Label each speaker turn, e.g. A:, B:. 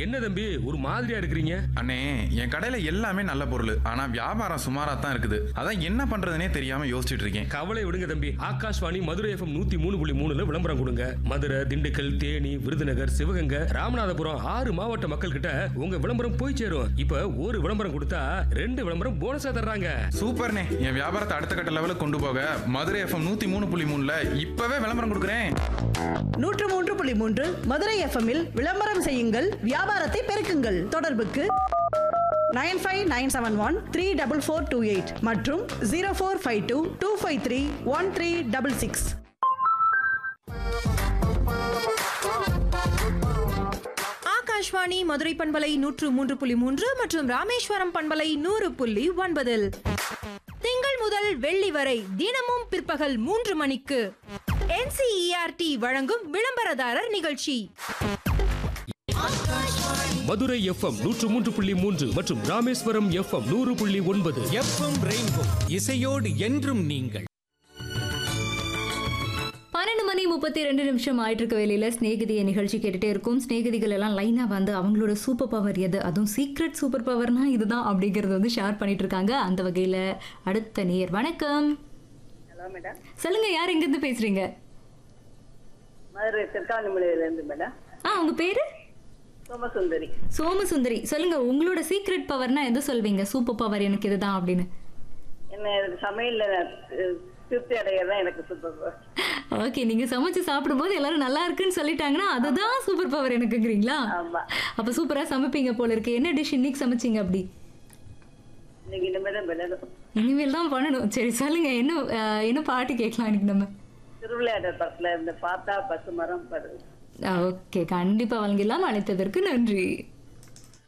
A: என்ன தம்பி ஒரு மாதிரியா இருக்கிறீங்க
B: அண்ணே என் கடையில எல்லாமே நல்ல பொருள் ஆனா வியாபாரம் சுமாரா தான் இருக்குது அதான் என்ன பண்றதுனே தெரியாம யோசிச்சுட்டு இருக்கேன்
A: கவலை விடுங்க தம்பி ஆகாஷ்வாணி மதுரை எஃப்எம் நூத்தி மூணு புள்ளி மூணுல விளம்பரம் கொடுங்க மதுரை திண்டுக்கல் தேனி விருதுநகர் சிவகங்கை ராமநாதபுரம் ஆறு மாவட்ட மக்கள் கிட்ட உங்க விளம்பரம் போய் சேரும் இப்ப ஒரு விளம்பரம் கொடுத்தா ரெண்டு விளம்பரம் போனஸா தர்றாங்க
B: சூப்பர்ண்ணே என் வியாபாரத்தை அடுத்த கட்ட லெவலுக்கு கொண்டு போக மதுரை எஃப்எம் நூத்தி மூணு புள்ளி மூணுல இப்பவே விளம்பரம் கொடுக்குறேன்
C: நூற்று மூன்று புள்ளி மூன்று மதுரை எஃப்எம்மில் விளம்பரம் செய்யுங்கள் வியாபாரத்தை பெருக்குங்கள் தொடர்புக்கு nine five nine seven one three double four two eight மற்றும் zero four five two two five three one three double six
D: Akashvani Madurai பண்பலை நூற்று மூன்று புள்ளி மூன்று மற்றும் ராமேஸ்வரம் பண்பலை நூறு புள்ளி ஒன்பதில் திங்கள் முதல் வெள்ளி வரை தினமும் பிற்பகல் மூன்று மணிக்கு என்சிஇஆர்டி வழங்கும் விளம்பரதாரர் நிகழ்ச்சி
A: மதுரை எஃப்எம் நூற்று மூன்று புள்ளி மூன்று மற்றும் ராமேஸ்வரம் எஃப்எம் நூறு புள்ளி ஒன்பது
E: எஃப்எம் ரெயின்போ இசையோடு என்றும் நீங்கள்
F: பன்னெண்டு மணி முப்பத்தி ரெண்டு நிமிஷம் ஆயிட்டு இருக்க வேலையில ஸ்நேகிதிய நிகழ்ச்சி கேட்டுட்டே இருக்கும் ஸ்நேகிதிகள் எல்லாம் லைனா வந்து அவங்களோட சூப்பர் பவர் எது அதுவும் சீக்ரெட் சூப்பர் பவர்னா இதுதான் அப்படிங்கறது வந்து ஷேர் பண்ணிட்டு இருக்காங்க அந்த வகையில அடுத்த நேர் வணக்கம்
G: ஹலோ மேடம்
F: சொல்லுங்க யார் எங்க இருந்து பேசுறீங்க
G: மதுரை திருக்காணிமலையிலேருந்து மேடம்
F: ஆ உங்க பேரு
G: சோமசுந்தரி
F: சோமசுந்தரி சொல்லுங்க உங்களோட சீக்ரெட் பவர்னா எது சொல்வீங்க சூப்பர் பவர் எனக்கு இதுதான் அப்படின்னு
G: என்ன எனக்கு சமையலில் திருப்தி அடையதான் எனக்கு சூப்பர்
F: ஓகே நீங்க சமைச்சு சாப்பிடும்போது எல்லாரும் நல்லா இருக்குன்னு சொல்லிட்டாங்கன்னா அதுதான் சூப்பர் பவர் எனக்குங்கிறீங்களா
G: ஆமா
F: அப்ப சூப்பரா சமைப்பீங்க போல இருக்கு என்ன டிஷ் இன்னைக்கு சமைச்சீங்க அப்படி
G: இன்னைக்கு இனிமேல் தான் விளையாடும்
F: இனிமேல் தான் பண்ணணும் சரி சொல்லுங்க என்ன அஹ், என்ன பாட்டு கேட்கலாம் இன்னைக்கு நம்ம
G: திருவிளையாடல் படத்தில் இந்த பார்த்தா பசு மரம் படுது
F: ஓகே கண்டிப்பா வழங்கிடலாம் அழைத்ததற்கு நன்றி